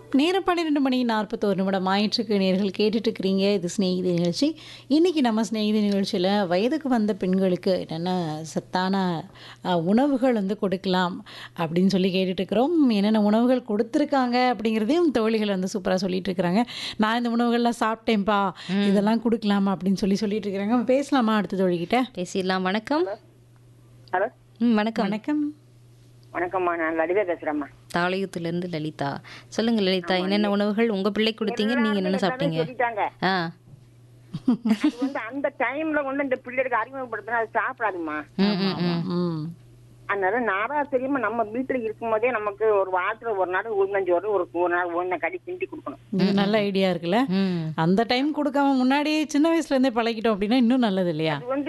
நேரம் பன்னிரெண்டு மணி நாற்பத்தோரு நிமிடம் ஆயிற்றுக்கு நேர்கள் கேட்டுட்டு இருக்கிறீங்க இது ஸ்நேகிதி நிகழ்ச்சி இன்னைக்கு நம்ம ஸ்நேகிதி நிகழ்ச்சியில் வயதுக்கு வந்த பெண்களுக்கு என்னென்ன சத்தான அஹ், உணவுகள் வந்து கொடுக்கலாம் அப்படின்னு சொல்லி கேட்டுட்டு இருக்கிறோம் என்னென்ன உணவுகள் கொடுத்துருக்காங்க அப்படிங்கிறதையும் தோழிகள் வந்து சூப்பராக சொல்லிட்டு இருக்கிறாங்க நான் இந்த உணவுகள்லாம் சாப்பிட்டேன்ப்பா இதெல்லாம் கொடுக்கலாமா அப்படின்னு சொல்லி சொல்லிட்டு இருக்கிறாங்க பேசலாமா அடுத்த தோழிகிட்ட பேசிடலாம் வணக்கம் ஹலோ ம் வணக்கம் வணக்கம் வணக்கம்மா நான் லலிதா பேசுறேம்மா தாளையத்துல இருந்து லலிதா சொல்லுங்க லலிதா என்னென்ன உணவுகள் உங்க பிள்ளை கொடுத்தீங்க நீங்க என்னென்ன சாப்பிட்டீங்க சொல்லிட்டாங்க ஆ அது வந்து அந்த டைம்ல கொண்டு இந்த பிள்ளைகளுக்கு அறிமுகப்படுத்தினா அது சாப்பிடாதுமா ம், ம், ம். ம் அதனால நாராசிரியமா நம்ம வீட்டுல இருக்கும்போதே நமக்கு ஒரு வாரத்துல ஒரு நாள் உளுந்தஞ்சோறு ஒரு ஒரு நாள் ஒன்ன கடி கிண்டி கொடுக்கணும் இது நல்ல ஐடியா இருக்குல்ல ம் அந்த டைம் கொடுக்காம முன்னாடியே சின்ன வயசுல இருந்தே பழகிட்டோம் அப்படின்னா இன்னும் நல்லது இல்லையா அது வந்து